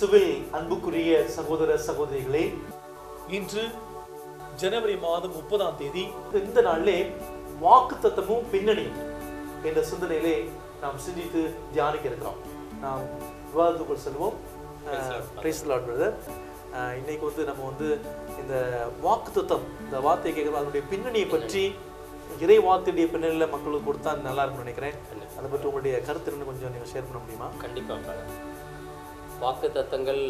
இயேசுவில் அன்புக்குரிய சகோதர சகோதரிகளே இன்று ஜனவரி மாதம் முப்பதாம் தேதி இந்த நாளிலே வாக்கு தத்தமும் பின்னணியும் என்ற சிந்தனையிலே நாம் சிந்தித்து தியானிக்க இருக்கிறோம் நாம் விவாதத்துக்குள் செல்வோம் பிரைஸ் லார்ட் பிரதர் இன்னைக்கு வந்து நம்ம வந்து இந்த வாக்கு தத்தம் இந்த வார்த்தையை கேட்குறோம் அதனுடைய பின்னணியை பற்றி இறை வார்த்தையுடைய பின்னணியில் மக்களுக்கு கொடுத்தா நல்லா இருக்கும்னு நினைக்கிறேன் அதை பற்றி உங்களுடைய கருத்து என்ன கொஞ்சம் நீங்கள் ஷேர் பண்ண முடியுமா கண்டிப்பாக வாக்கு தத்தங்கள்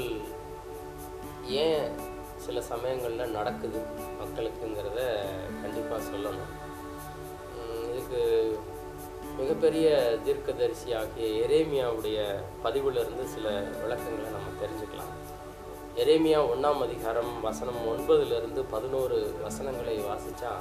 ஏன் சில சமயங்களில் நடக்குது மக்களுக்குங்கிறத கண்டிப்பாக சொல்லணும் உம், இதுக்கு மிகப்பெரிய தீர்க்கதரிசி ஆகிய எரேமியாவுடைய பதிவிலிருந்து சில விளக்கங்களை நம்ம தெரிஞ்சுக்கலாம் எரேமியா ஒன்றாம் அதிகாரம் வசனம் ஒன்பதுலேருந்து பதினோரு வசனங்களை வாசித்தா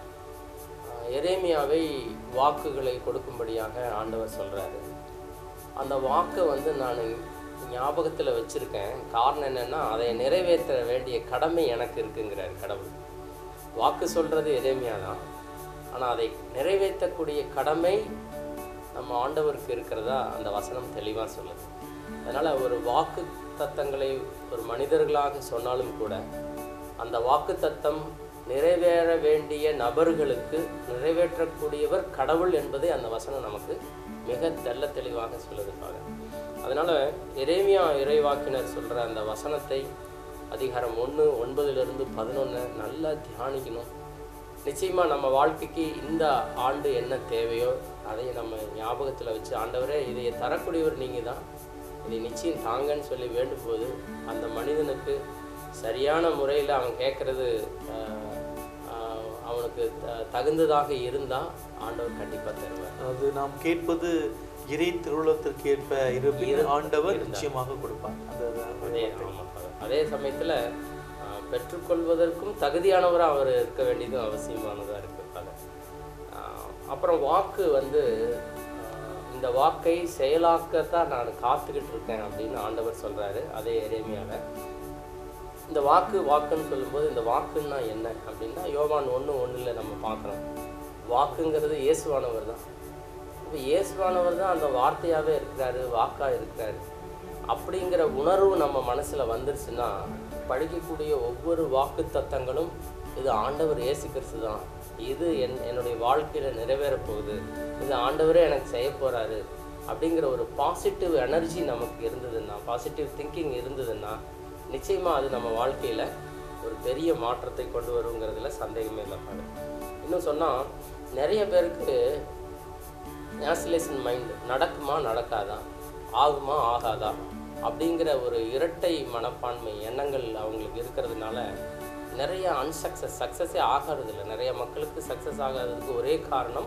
எரேமியாவை வாக்குகளை கொடுக்கும்படியாக ஆண்டவர் சொல்கிறாரு அந்த வாக்கை வந்து நான் ஞாபகத்தில் வச்சுருக்கேன் காரணம் என்னென்னா அதை நிறைவேற்ற வேண்டிய கடமை எனக்கு இருக்குங்கிறார் கடவுள் வாக்கு சொல்கிறது எரேமியா தான் ஆனால் அதை நிறைவேற்றக்கூடிய கடமை நம்ம ஆண்டவருக்கு இருக்கிறதா அந்த வசனம் தெளிவாக சொல்லுது அதனால் ஒரு வாக்கு தத்தங்களை ஒரு மனிதர்களாக சொன்னாலும் கூட அந்த வாக்கு தத்தம் நிறைவேற வேண்டிய நபர்களுக்கு நிறைவேற்றக்கூடியவர் கடவுள் என்பதை அந்த வசனம் நமக்கு மிக தெள்ள தெளிவாக சொல்லுதுக்காக அதனால் எரேமியா இறைவாக்கினர் சொல்கிற அந்த வசனத்தை அதிகாரம் ஒன்று ஒன்பதுலேருந்து பதினொன்று நல்லா தியானிக்கணும் நிச்சயமாக நம்ம வாழ்க்கைக்கு இந்த ஆண்டு என்ன தேவையோ அதை நம்ம ஞாபகத்தில் வச்சு ஆண்டவரே இதை தரக்கூடியவர் நீங்கள் தான் இதை நிச்சயம் தாங்கன்னு சொல்லி வேண்டும்போது அந்த மனிதனுக்கு சரியான முறையில் அவன் கேட்குறது அவனுக்கு த- தகுந்ததாக இருந்தால் ஆண்டவர் கண்டிப்பாக தருவார் அது நாம் கேட்பது இறை திருவுளத்திற்கு ஏற்ப இருப்பின் ஆண்டவர் நிச்சயமாக கொடுப்பார் அந்த அதே ஆமாம் அதே சமயத்தில் பெற்றுக்கொள்வதற்கும் தகுதியானவராக அவர் இருக்க வேண்டியதும் அவசியமானதாக இருக்குது அதை அப்புறம் வாக்கு வந்து ஆஹ், இந்த வாக்கை செயலாக்கத்தான் நான் காத்துக்கிட்டு இருக்கேன் அப்படின்னு ஆண்டவர் சொல்கிறாரு அதே எரேமியால இந்த வாக்கு வாக்குன்னு சொல்லும்போது இந்த வாக்குன்னா என்ன அப்படின்னா யோவான் ஒன்று ஒன்றில் நம்ம பார்க்குறோம் வாக்குங்கிறது இயேசுவானவர் தான் இப்போ இயேசுவானவர் தான் அந்த வார்த்தையாகவே இருக்கிறாரு வாக்காக இருக்கிறாரு அப்படிங்கிற உணர்வு நம்ம மனசில் வந்துருச்சுன்னா படிக்கக்கூடிய ஒவ்வொரு வாக்கு தத்தங்களும் இது ஆண்டவர் இயேசு கிறிஸ்து தான் இது என் என்னுடைய வாழ்க்கையில் நிறைவேறப் போகுது இது ஆண்டவரே எனக்கு செய்ய போகிறாரு அப்படிங்கிற ஒரு பாசிட்டிவ் எனர்ஜி நமக்கு இருந்ததுன்னா பாசிட்டிவ் திங்கிங் இருந்ததுன்னா நிச்சயமாக அது நம்ம வாழ்க்கையில் ஒரு பெரிய மாற்றத்தை கொண்டு வருங்கிறதுல சந்தேகமே இல்லை பாரு இன்னும் சொன்னால் நிறைய பேருக்கு நேஷனலைசன் மைண்ட் நடக்குமா நடக்காதா ஆகுமா ஆகாதா அப்படிங்கிற ஒரு இரட்டை மனப்பான்மை எண்ணங்கள் அவங்களுக்கு இருக்கிறதுனால நிறைய அன்சக்சஸ் சக்ஸஸே ஆகிறதில்ல நிறைய மக்களுக்கு சக்ஸஸ் ஆகாததுக்கு ஒரே காரணம்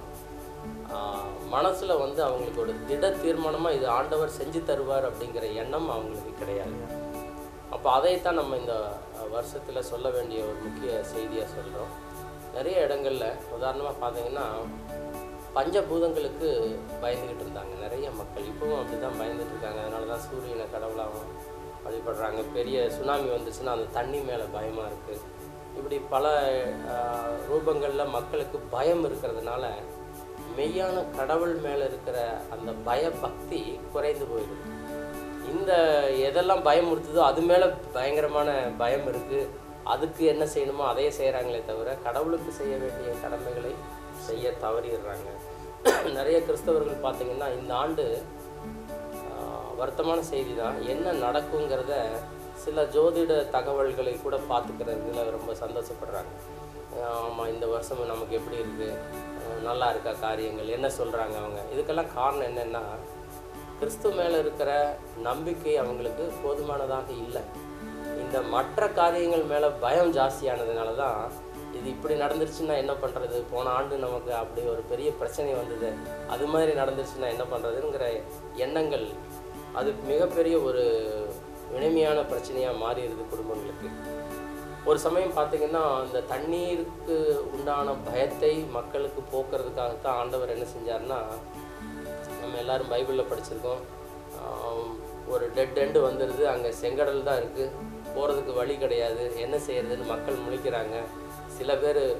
மனசில் வந்து அவங்களுக்கு ஒரு திட தீர்மானமாக இது ஆண்டவர் செஞ்சு தருவார் அப்படிங்கிற எண்ணம் அவங்களுக்கு கிடையாது அப்போ அதைத்தான் நம்ம இந்த வருஷத்தில் சொல்ல வேண்டிய ஒரு முக்கிய செய்தியாக சொல்கிறோம் நிறைய இடங்களில் உதாரணமாக பார்த்தீங்கன்னா பஞ்சபூதங்களுக்கு பயந்துக்கிட்டு இருந்தாங்க நிறைய மக்கள் இப்போவும் அப்படி தான் பயந்துட்டு இருக்காங்க அதனால தான் சூரியனை கடவுளாகவும் வழிபடுறாங்க பெரிய சுனாமி வந்துச்சுன்னா அந்த தண்ணி மேலே பயமாக இருக்குது இப்படி பல ஆஹ், ரூபங்களில் மக்களுக்கு பயம் இருக்கிறதுனால மெய்யான கடவுள் மேலே இருக்கிற அந்த பயபக்தி குறைந்து போயிடுது இந்த எதெல்லாம் பயமுறுத்துதோ அது மேலே பயங்கரமான பயம் இருக்குது அதுக்கு என்ன செய்யணுமோ அதையே செய்கிறாங்களே தவிர கடவுளுக்கு செய்ய வேண்டிய கடமைகளை செய்ய தவறிடுறாங்க நிறைய கிறிஸ்தவர்கள் பார்த்தீங்கன்னா இந்த ஆண்டு ஆஹ், வருத்தமான செய்தி தான் என்ன நடக்குங்கிறத சில ஜோதிட தகவல்களை கூட பார்த்துக்கிறதுல ரொம்ப சந்தோஷப்படுறாங்க ஆமாம் இந்த வருஷம் நமக்கு எப்படி இருக்குது நல்லா இருக்கா காரியங்கள் என்ன சொல்கிறாங்க அவங்க இதுக்கெல்லாம் காரணம் என்னென்னா கிறிஸ்து மேலே இருக்கிற நம்பிக்கை அவங்களுக்கு போதுமானதாக இல்லை இந்த மற்ற காரியங்கள் மேலே பயம் ஜாஸ்தியானதுனால தான் இது இப்படி நடந்துருச்சுன்னா என்ன பண்ணுறது போன ஆண்டு நமக்கு அப்படி ஒரு பெரிய பிரச்சனை வந்தது அது மாதிரி நடந்துருச்சுன்னா என்ன பண்ணுறதுங்கிற எண்ணங்கள் அது மிகப்பெரிய ஒரு இனிமையான பிரச்சனையாக மாறிடுது குடும்பங்களுக்கு ஒரு சமயம் பார்த்தீங்கன்னா இந்த தண்ணீருக்கு உண்டான பயத்தை மக்களுக்கு போக்குறதுக்காகத்தான் ஆண்டவர் என்ன செஞ்சாருன்னா நம்ம எல்லாரும் பைபிளில் படிச்சிருக்கோம் ஆம், ஒரு டெட் எண்டு வந்துடுது அங்கே செங்கடல் தான் இருக்குது போகிறதுக்கு வழி கிடையாது என்ன செய்யறதுன்னு மக்கள் முழிக்கிறாங்க சில பேர்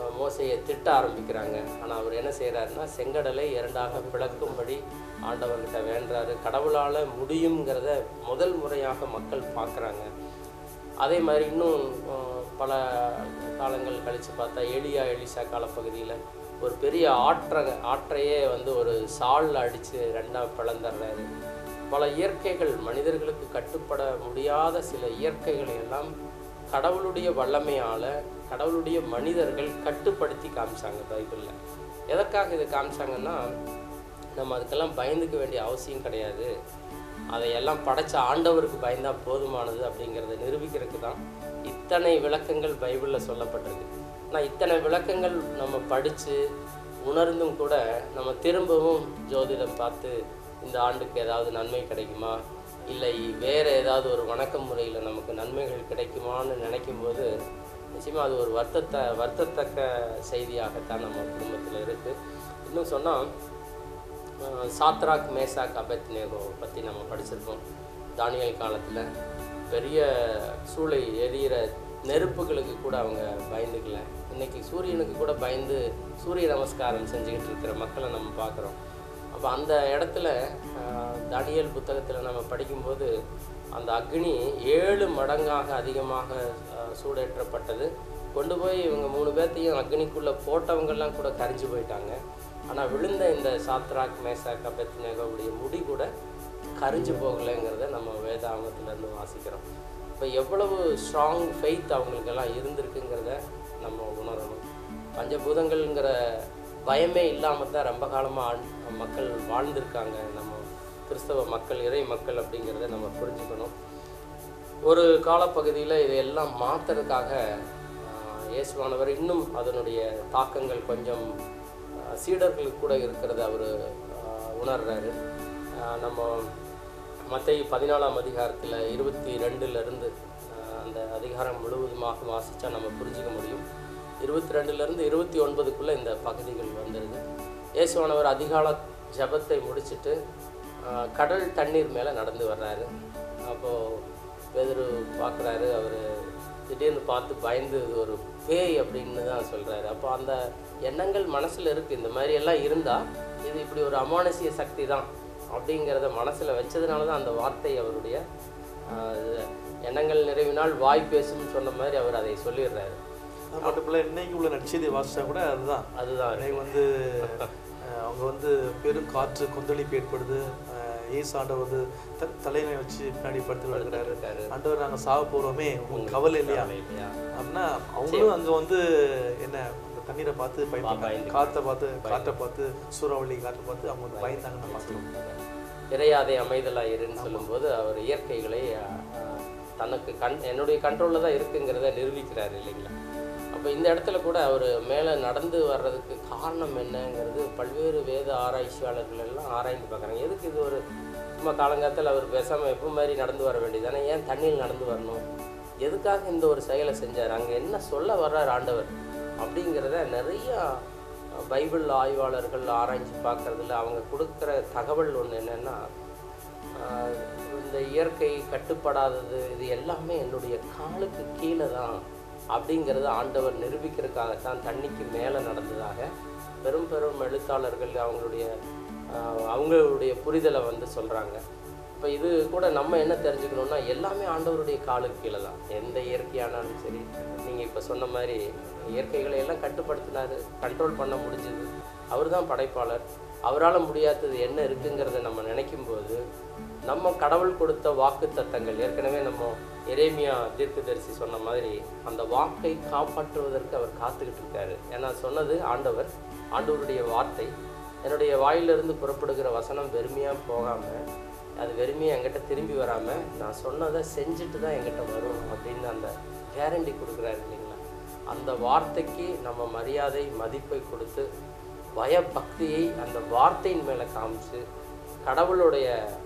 அஹ், மோசையை திட்ட ஆரம்பிக்கிறாங்க ஆனால் அவர் என்ன செய்கிறாருன்னா செங்கடலை இரண்டாக பிளக்கும்படி ஆண்டவர்கிட்ட வேண்டுறாரு கடவுளால் முடியுங்கிறத முதல் முறையாக மக்கள் பார்க்குறாங்க அதே மாதிரி இன்னும் அஹ், பல காலங்கள் கழித்து பார்த்தா எலியா எலிசா காலப்பகுதியில் ஒரு பெரிய ஆற்றை ஆற்றையே வந்து ஒரு சாலில் அடித்து ரெண்டாக பிளந்துடுறாரு பல இயற்கைகள் மனிதர்களுக்கு கட்டுப்பட முடியாத சில இயற்கைகளை எல்லாம் கடவுளுடைய வல்லமையால் கடவுளுடைய மனிதர்கள் கட்டுப்படுத்தி காமிச்சாங்க பைபிளில் எதற்காக இதை காமிச்சாங்கன்னா நம்ம அதுக்கெல்லாம் பயந்துக்க வேண்டிய அவசியம் கிடையாது அதையெல்லாம் படைச்ச ஆண்டவருக்கு பயந்தா போதுமானது அப்படிங்கிறத நிரூபிக்கிறதுக்கு தான் இத்தனை விளக்கங்கள் பைபிளில் சொல்லப்பட்டிருக்கு ஆனால் இத்தனை விளக்கங்கள் நம்ம படித்து உணர்ந்தும் கூட நம்ம திரும்பவும் ஜோதிடம் பார்த்து இந்த ஆண்டுக்கு ஏதாவது நன்மை கிடைக்குமா இல்லை வேறு ஏதாவது ஒரு வணக்க முறையில் நமக்கு நன்மைகள் கிடைக்குமான்னு நினைக்கும்போது நிச்சயமாக அது ஒரு வருத்தத்தை வருத்தத்தக்க செய்தியாகத்தான் நம்ம குடும்பத்தில் இருக்குது இன்னும் சொன்னால் அஹ் சாத்ராக் மேசாக் அபத்நேகோ பற்றி நம்ம படிச்சிருப்போம் தானியல் காலத்தில் பெரிய சூளை எரியிற நெருப்புகளுக்கு கூட அவங்க பயந்துக்கல இன்னைக்கு சூரியனுக்கு கூட பயந்து சூரிய நமஸ்காரம் செஞ்சுக்கிட்டு இருக்கிற மக்களை நம்ம பார்க்குறோம் அப்போ அந்த இடத்துல அஹ், தானியேல் புத்தகத்தில் நம்ம படிக்கும்போது அந்த அக்னி ஏழு மடங்காக அதிகமாக அஹ், சூடேற்றப்பட்டது கொண்டு போய் இவங்க மூணு பேர்த்தையும் அக்னிக்குள்ளே போட்டவங்கெல்லாம் கூட கரிஞ்சு போயிட்டாங்க ஆனால் விழுந்த இந்த சாத்ராக் மேசாக் அபத்நேகோவுடைய முடி கூட கரிஞ்சு போகலைங்கிறத நம்ம வேதாகமத்திலேருந்து வாசிக்கிறோம் இப்போ எவ்வளவு ஸ்ட்ராங் ஃபெய்த் அவங்களுக்கெல்லாம் இருந்திருக்குங்கிறத நம்ம உணரணும் பஞ்சபூதங்கள்ங்கிற பயமே இல்லாமல் தான் ரொம்ப காலமாக மக்கள் வாழ்ந்திருக்காங்க நம்ம கிறிஸ்தவ மக்கள் இறை மக்கள் அப்படிங்கிறத நம்ம புரிஞ்சுக்கணும் ஒரு காலப்பகுதியில் இதையெல்லாம் மாற்றுறதுக்காக இயேசுவானவர் இன்னும் அதனுடைய தாக்கங்கள் கொஞ்சம் ஆஹ், சீடர்களுக்கு கூட இருக்கிறத அவர் உணர்றாரு ஆஹ், நம்ம மத்திய பதினாலாம் அதிகாரத்தில் இருபத்தி ரெண்டுலேருந்து அந்த அதிகாரம் முழுவதுமாக வாசித்தா நம்ம புரிஞ்சுக்க முடியும் இருபத்தி ரெண்டுலேருந்து இருபத்தி ஒன்பதுக்குள்ளே இந்த பகுதிகள் வந்துடுது இயேசுவானவர் அதிகால ஜெபத்தை முடிச்சிட்டு ஆஹ், கடல் தண்ணீர் மேலே நடந்து வர்றாரு அப்போது வெதரு பார்க்குறாரு அவர் திடீர்னு பார்த்து பயந்து இது ஒரு பேய் அப்படின்னு தான் சொல்கிறாரு அப்போ அந்த எண்ணங்கள் மனசில் இருக்குது இந்த மாதிரி எல்லாம் இருந்தால் இது இப்படி ஒரு அமானுஷ்ய சக்தி தான் அப்படிங்கிறத மனசில் வச்சதுனால தான் அந்த வார்த்தை அவருடைய ஆஹ், இது எண்ணங்கள் நிறைவினால் வாய் பேசும்னு சொன்ன மாதிரி அவர் அதை சொல்லிடுறாரு அது மட்டும் இல்லை இன்னைக்கு உள்ள நற்செய்தி வாசிச்சா கூட அதுதான் அதுதான் இன்னைக்கு வந்து அஹ், அவங்க வந்து பெரும் காற்று கொந்தளிப்பு ஏற்படுது அஹ், இயேசு ஆண்டவர் வந்து த- தலைமை வச்சு பின்னாடி படுத்து இருக்கிறாரு இருக்காரு ஆண்டவர் நாங்கள் சாக போகிறோமே உங்களுக்கு கவலை இல்லையா இல்லையா அப்படின்னா அவங்களும் அங்கே வந்து என்ன அந்த தண்ணீரை பார்த்து பயந்தாங்க பயந்து. காற்றை பார்த்து காற்றை பார்த்து சூறாவளி காற்றை பார்த்து அவங்க வந்து பயந்தாங்க நம்ம பார்க்குறோம் இறையாதை அமைதலா இருன்னு சொல்லும்போது அவர் இயற்கைகளை அஹ், அஹ், தனக்கு கண் என்னுடைய கண்ட்ரோலில் தான் இருக்குங்கிறத நிரூபிக்கிறார் இல்லைங்களா அப்போ இந்த இடத்துல கூட அவர் மேலே நடந்து வர்றதுக்கு காரணம் என்னங்கிறது பல்வேறு வேத ஆராய்ச்சியாளர்கள் எல்லாம் ஆராய்ந்து பார்க்குறாங்க எதுக்கு இது ஒரு சும்மா காலங்காலத்தில் அவர் பேசாமல் எப்போ மாதிரி நடந்து வர வேண்டியதானே ஏன் தண்ணியில் நடந்து வரணும் எதுக்காக இந்த ஒரு செயலை செஞ்சார் அங்கே என்ன சொல்ல வர்றார் ஆண்டவர் அப்படிங்கிறத நிறையா பைபிள் ஆய்வாளர்கள் ஆராய்ச்சி பார்க்கறதுல அவங்க கொடுக்குற தகவல் ஒன்று என்னென்னா ஆஹ், இந்த இயற்கை கட்டுப்படாதது இது எல்லாமே என்னுடைய காலுக்கு கீழே தான் அப்படிங்கிறத ஆண்டவர் நிரூபிக்கிறதுக்காகத்தான் தண்ணிக்கு மேலே நடந்ததாக பெரும் பெரும் எழுத்தாளர்கள் அவங்களுடைய ஆஹ், அவங்களுடைய புரிதலை வந்து சொல்கிறாங்க இப்போ இது கூட நம்ம என்ன தெரிஞ்சுக்கணும்னா எல்லாமே ஆண்டவருடைய காலுக்கு கீழே தான் எந்த இயற்கையானாலும் சரி நீங்கள் இப்போ சொன்ன மாதிரி இயற்கைகளை எல்லாம் கட்டுப்படுத்தினாரு கண்ட்ரோல் பண்ண முடிஞ்சது அவர் தான் படைப்பாளர் அவரால் முடியாதது என்ன இருக்குங்கிறத நம்ம நினைக்கும்போது நம்ம கடவுள் கொடுத்த வாக்கு தத்தங்கள் ஏற்கனவே நம்ம எரேமியா தீர்க்கதரிசி சொன்ன மாதிரி அந்த வாக்கை காப்பாற்றுவதற்கு அவர் காத்துக்கிட்டு இருக்காரு ஏன்னா சொன்னது ஆண்டவர் ஆண்டவருடைய வார்த்தை என்னுடைய வாயிலிருந்து புறப்படுகிற வசனம் வெறுமையாக போகாமல் அது வெறுமையாக என்கிட்ட திரும்பி வராமல் நான் சொன்னதை செஞ்சுட்டு தான் என்கிட்ட வரும் அப்படின்னு அந்த கேரண்டி கொடுக்குறாரு இல்லைங்களா அந்த வார்த்தைக்கு நம்ம மரியாதை மதிப்பை கொடுத்து பயபக்தியை அந்த வார்த்தையின் மேலே காமிச்சு கடவுளுடைய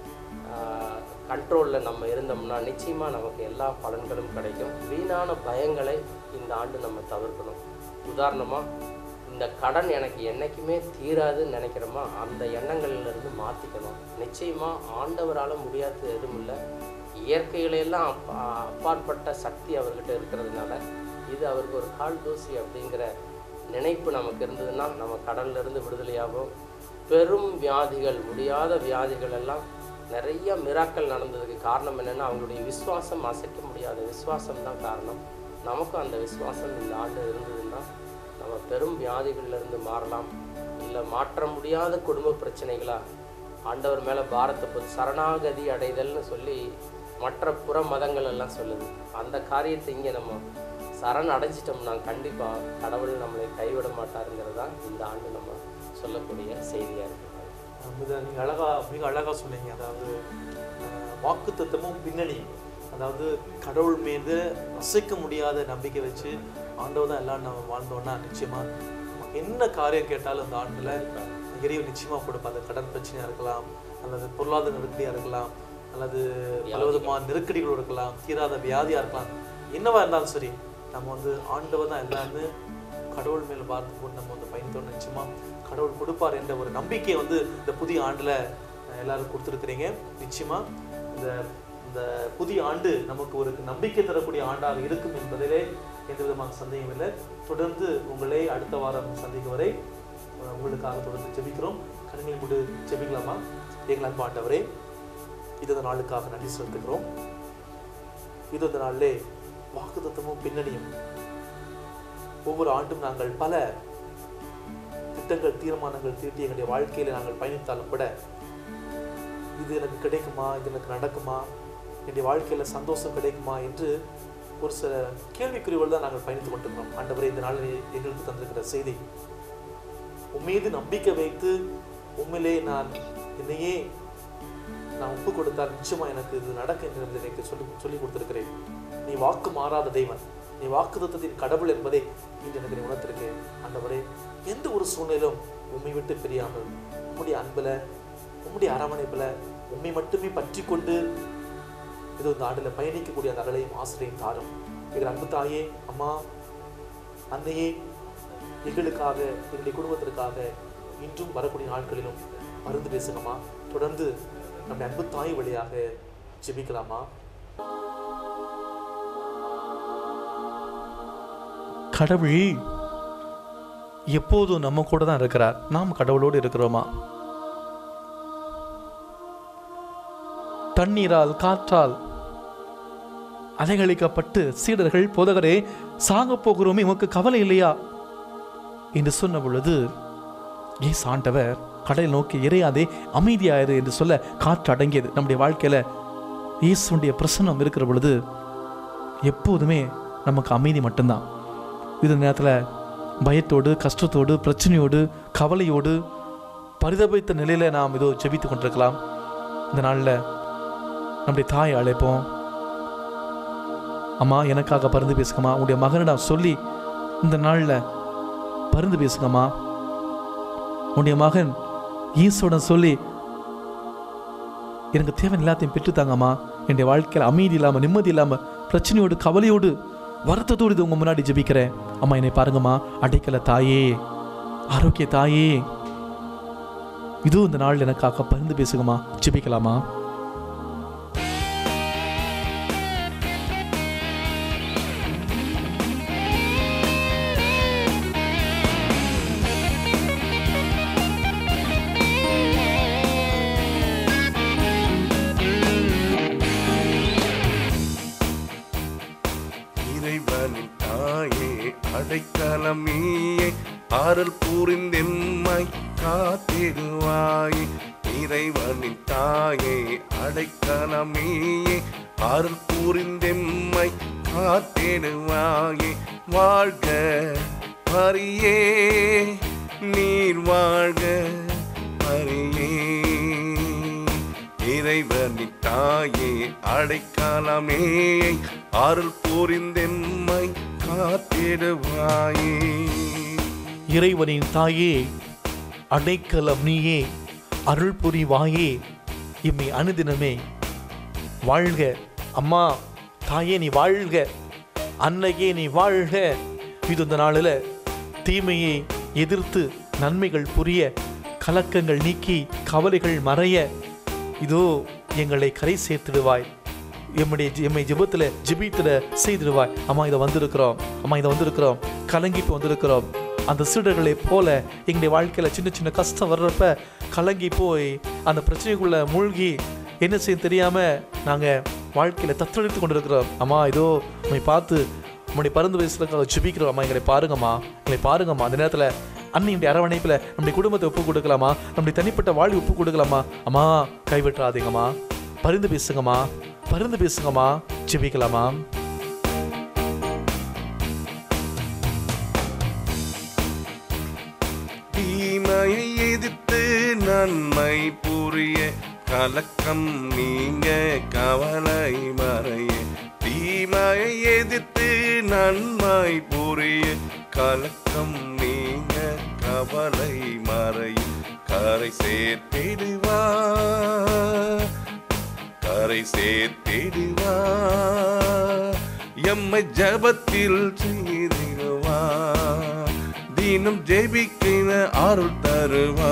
கண்ட்ரோலில் நம்ம இருந்தோம்னா நிச்சயமாக நமக்கு எல்லா பலன்களும் கிடைக்கும் வீணான பயங்களை இந்த ஆண்டு நம்ம தவிர்க்கணும் உதாரணமாக இந்த கடன் எனக்கு என்றைக்குமே தீராதுன்னு நினைக்கிறோமா அந்த எண்ணங்கள்ல இருந்து மாற்றிக்கணும் நிச்சயமாக ஆண்டவரால் முடியாதது எதுவும் இல்லை இயற்கைகளையெல்லாம் அப்பா- அப்பாற்பட்ட சக்தி அவர்கிட்ட இருக்கிறதுனால இது அவருக்கு ஒரு கால் தூசி அப்படிங்கிற நினைப்பு நமக்கு இருந்ததுன்னா நம்ம கடல்ல இருந்து விடுதலையாகும் பெரும் வியாதிகள் முடியாத வியாதிகள் எல்லாம் நிறைய மிராக்கள் நடந்ததுக்கு காரணம் என்னன்னா அவங்களுடைய விசுவாசம் அசைக்க முடியாத விசுவாசம் தான் காரணம் நமக்கும் அந்த விசுவாசம் இந்த ஆண்டு இருந்ததுன்னா நம்ம பெரும் வியாதிகள்ல இருந்து மாறலாம் இல்லை மாற்ற முடியாத குடும்ப பிரச்சனைகளா ஆண்டவர் மேலே பாரத்தை போட்டு சரணாகதி அடைதல்னு சொல்லி மற்ற புற மதங்கள் எல்லாம் சொல்லுது அந்த காரியத்தை இங்கே நம்ம சரண் அடைஞ்சிட்டோம்னா கண்டிப்பாக கடவுள் நம்மளை கைவிட மாட்டாருங்கிறது தான் இந்த ஆண்டு நம்ம சொல்லக்கூடிய செய்தியாக இருக்குது இதை நீங்கள் அழகா மிக அழகா சொன்னீங்க அதாவது வாக்கு தத்துவமும் பின்னணியும் அதாவது கடவுள் மீது அசைக்க முடியாத நம்பிக்கை வச்சு ஆண்டவர் தான் எல்லாம் நம்ம வாழ்ந்தோம்னா நிச்சயமா நமக்கு என்ன காரியம் கேட்டாலும் அந்த ஆண்டுல இறைவன் நிச்சயமா கொடுப்பார் அது கடன் பிரச்சனையா இருக்கலாம் அல்லது பொருளாதார நெருக்கடியா இருக்கலாம் அல்லது பலவிதமான நெருக்கடிகள் இருக்கலாம் தீராத வியாதியா இருக்கலாம் என்னவா இருந்தாலும் சரி நம்ம வந்து ஆண்டவர் தான் எல்லாமே கடவுள் மேல் பார்த்து போட்டு நம்ம வந்து பயணித்தோம் நிச்சயமா கடவுள் கொடுப்பார் என்ற ஒரு நம்பிக்கையை வந்து இந்த புதிய ஆண்டுல அஹ், எல்லாரும் கொடுத்துருக்குறீங்க நிச்சயமா இந்த இந்த புதிய ஆண்டு நமக்கு ஒரு நம்பிக்கை தரக்கூடிய ஆண்டாக இருக்கும் என்பதிலே எந்த விதமான சந்தேகம் இல்லை தொடர்ந்து உங்களை அடுத்த வாரம் சந்திக்கும் வரை அஹ், உங்களுக்காக தொடர்ந்து ஜெபிக்கிறோம் கண்களை மூடு ஜெபிக்கலாமா எங்கள் அன்பு ஆண்டவரே இது இந்த நாளுக்காக நன்றி செலுத்துகிறோம் இது இந்த நாளிலே வாக்குத்தத்தமும் பின்னணியும் ஒவ்வொரு ஆண்டும் நாங்கள் பல திட்டங்கள் தீர்மானங்கள் தீட்டி எங்களுடைய வாழ்க்கையில நாங்கள் பயணித்தாலும் கூட இது எனக்கு கிடைக்குமா இது எனக்கு நடக்குமா என்னுடைய வாழ்க்கையில சந்தோஷம் கிடைக்குமா என்று ஒரு சில கேள்விக்குறிகள் தான் நாங்கள் பயணித்துக் கொண்டிருக்கிறோம் ஆண்டவரே இந்த நாளில் எங்களுக்கு தந்திருக்கிற செய்தி உன் மீது நம்பிக்கை வைத்து உண்மையிலே நான் என்னையே நான் ஒப்பு கொடுத்தால் நிச்சயமா எனக்கு இது நடக்கும் என்று எனக்கு சொல்லி சொல்லி கொடுத்திருக்கிறேன் நீ வாக்கு மாறாத தெய்வன் நீ வாக்குத்தத்தின் கடவுள் என்பதை இன்று எனக்கு நீ உணர்த்திருக்கேன் ஆண்டவரே எந்த ஒரு சூழ்நிலும் உண்மை விட்டு பிரியாமல் உம்முடைய அன்புல உம்முடைய அரவணைப்புல உண்மை மட்டுமே பற்றி கொண்டு இது இந்த ஆண்டுல பயணிக்கக்கூடிய அந்த அருளையும் ஆசிரியம் தாரும் எங்கள் அன்பு தாயே அம்மா அன்னையே எங்களுக்காக எங்களுடைய குடும்பத்திற்காக இன்றும் வரக்கூடிய நாட்களிலும் மருந்து பேசுங்கம்மா தொடர்ந்து நம்முடைய அன்பு தாய் வழியாக ஜெபிக்கலாமா கடவுள் எப்போதும் நம்ம கூட தான் இருக்கிறார் நாம் கடவுளோடு இருக்கிறோமா தண்ணீரால் காற்றால் அலைகழிக்கப்பட்டு சீடர்கள் போதகரே சாக போகிறோமே உமக்கு கவலை இல்லையா என்று சொன்ன பொழுது ஏஸ் ஆண்டவர் கடலை நோக்கி இறையாதே அமைதியாயிரு என்று சொல்ல காற்று அடங்கியது நம்முடைய வாழ்க்கையில இயேசுடைய பிரசன்னம் இருக்கிற பொழுது எப்போதுமே நமக்கு அமைதி மட்டும்தான் இது நேரத்தில் பயத்தோடு கஷ்டத்தோடு பிரச்சனையோடு கவலையோடு பரிதபித்த நிலையில நாம் இதோ ஜெபித்து கொண்டிருக்கலாம் இந்த நாளில் நம்முடைய தாயை அழைப்போம் அம்மா எனக்காக பருந்து பேசுங்கம்மா உங்களுடைய மகனிடம் சொல்லி இந்த நாளில் பருந்து பேசுங்கம்மா உன்னுடைய மகன் ஈசோடன் சொல்லி எனக்கு தேவை எல்லாத்தையும் பெற்றுத்தாங்கம்மா என்னுடைய வாழ்க்கையில் அமைதி இல்லாமல் நிம்மதி இல்லாமல் பிரச்சனையோடு கவலையோடு வருத்தத்தோடு இது உங்கள் முன்னாடி ஜெபிக்கிறேன் அம்மா என்னை பாருங்கம்மா அடைக்கல தாயே ஆரோக்கிய தாயே இதுவும் இந்த நாள் எனக்காக பரிந்து பேசுங்கம்மா ஜெபிக்கலாமா இறைவனின் தாயே அடைக்கலம் நீயே ஆறல் புரிந்தெம்மாய் காத்திடுவாயே இறைவனின் தாயே அடைக்கலம் நீயே ஆறல் புரிந்தெம்மை காத்திடுவாயே வாழ்க பரியே நீர் வாழ்க பரியே இறைவனின் தாயே அடைக்கலமே அருள் புரிந்தெம்மை காத்திடுவாயே இறைவனின் தாயே அடைக்கலம் நீயே அருள் புரிவாயே இம்மை அனுதினமே வாழ்க அம்மா தாயே நீ வாழ்க அன்னையே நீ வாழ்க இது இந்த நாளில் தீமையை எதிர்த்து நன்மைகள் புரிய கலக்கங்கள் நீக்கி கவலைகள் மறைய இதோ எங்களை கரை சேர்த்திடுவாய் எம்முடைய ஜெ- எம்மை ஜெபத்தில் ஜெபித்தில் செய்திடுவாய் அம்மா இதை வந்திருக்கிறோம் அம்மா இதை வந்திருக்கிறோம் கலங்கி இப்போ வந்திருக்கிறோம் அந்த சீடர்களைப் போல எங்களுடைய வாழ்க்கையில் சின்ன சின்ன கஷ்டம் வர்றப்ப கலங்கி போய் அந்த பிரச்சனைக்குள்ள மூழ்கி என்ன செய்ய தெரியாமல் நாங்கள் வாழ்க்கையில் தத்தெடுத்து கொண்டு இருக்கிறோம் அம்மா இதோ உண்மை பார்த்து உங்களுடைய பருந்து வயசுல ஜெபிக்கிறோம் அம்மா எங்களை பாருங்கம்மா எங்களை பாருங்கம்மா அந்த நேரத்தில் அன்னையுடைய அரவணைப்பில் நம்முடைய குடும்பத்தை ஒப்பு கொடுக்கலாமா நம்முடைய தனிப்பட்ட வாழ்வு ஒப்பு கொடுக்கலாமா அம்மா கைவிட்டுறாதீங்கம்மா பரிந்து பேசுங்கம்மா பரிந்து பேசுங்கம்மா ஜெபிக்கலாமா தீமையை எதிர்த்து நன்மை புரிய கலக்கம் நீங்க கவலை மறைய தீமையை எதிர்த்து நன்மை புரிய கலக்கம் நீங்க கவலை மறைய கரை சேர்த்திடுவா கரை சேர்த்திடுவா எம்மை ஜபத்தில் செய்திடுவா தினம் ஜெபிக்கிற அருள் தருவா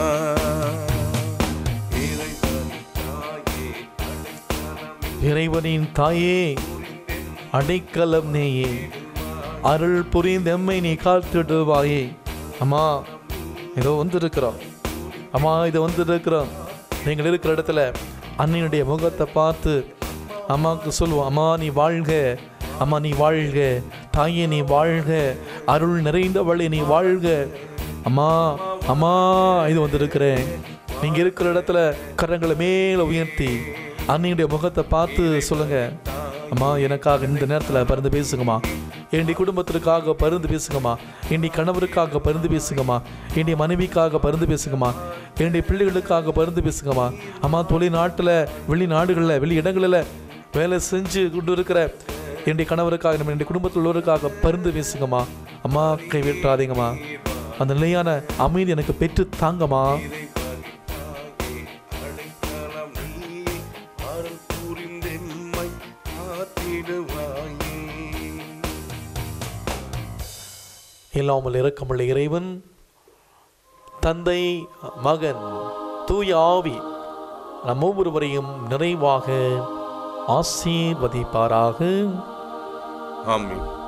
இறைவனின் தாயே, அடைக்கலமே, இறைவனின் தாயே அடைக்கலம் நேயே அருள் புரிந்தெம்மை நீ காத்திடுவாயே அம்மா இதோ வந்திருக்கிறோம் அம்மா இது வந்திருக்கிறோம் நீங்கள் இருக்கிற இடத்துல அன்னையினுடைய முகத்தை பார்த்து அம்மாவுக்கு சொல்லுவோம் அம்மா நீ வாழ்க அம்மா நீ வாழ்க தாயே நீ வாழ்க அருள் நிறைந்தவளே நீ வாழ்க அம்மா அம்மா இது வந்திருக்கிறேன் நீங்க இருக்கிற இடத்துல கரங்களை மேல உயர்த்தி அன்னையுடைய முகத்தை பார்த்து சொல்லுங்க அம்மா எனக்காக இந்த நேரத்தில் பருந்து பேசுங்கம்மா என்னுடைய குடும்பத்திற்காக பருந்து பேசுங்கம்மா என்னுடைய கணவருக்காக பருந்து பேசுங்கம்மா என்னுடைய மனைவிக்காக பருந்து பேசுங்கம்மா என்னுடைய பிள்ளைகளுக்காக பருந்து பேசுங்கம்மா அம்மா தொழில்நாட்டில் வெளிநாடுகளில் வெளி இடங்களில் வேலை செஞ்சு கொண்டு இருக்கிற என்னுடைய கணவருக்காக நம்ம என்னுடைய குடும்பத்தில் உள்ளவருக்காக பருந்து பேசுங்கம்மா அம்மா கைவிட்டாதீங்கம்மா அந்த நிலையான அமைதி எனக்கு பெற்று தாங்கம்மா அடைக்கலம் நீயே, அருள் புரிந்தெம்மை காத்திடுவாயே இல்லாமல் இரக்கமுள்ள இறைவன் தந்தை மகன் தூய ஆவி நம் ஒவ்வொருவரையும் நிறைவாக ஆசீர்வதிப்பாராக ஆமென்